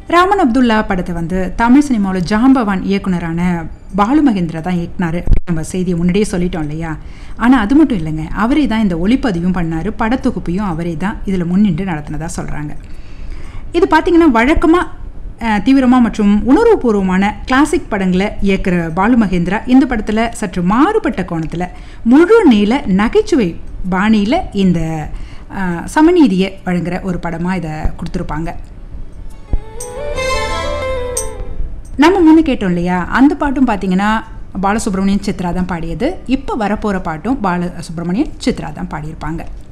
ராமன் அப்துல்லா படத்தை வந்து தமிழ் சினிமாவில் ஜாம்பவான் இயக்குனரான பாலு மகேந்திரா தான் இயக்குனாரு நம்ம செய்தியை முன்னாடியே சொல்லிட்டோம் இல்லையா ஆனால் அது மட்டும் இல்லைங்க அவரே தான் இந்த ஒளிப்பதிவும் பண்ணார் படத்தொகுப்பையும் அவரே தான் இதில் முன்னின்று நடத்தினதாக சொல்கிறாங்க இது பார்த்தீங்கன்னா வழக்கமாக தீவிரமாக மற்றும் உணர்வுபூர்வமான கிளாசிக் படங்களை இயக்குற பாலு மகேந்திரா இந்த படத்தில் சற்று மாறுபட்ட கோணத்தில் முழு நீள நகைச்சுவை பாணியில் இந்த அஹ், சமநீதியை வழங்குற ஒரு படமாக இதை கொடுத்துருப்பாங்க நம்ம முன்ன கேட்டோம் இல்லையா அந்த பாட்டும் பார்த்தீங்கன்னா பாலசுப்ரமணியன் சித்ரா தான் பாடியது இப்போ வரப்போகிற பாட்டும் பாலசுப்ரமணியன் சித்ரா தான் பாடியிருப்பாங்க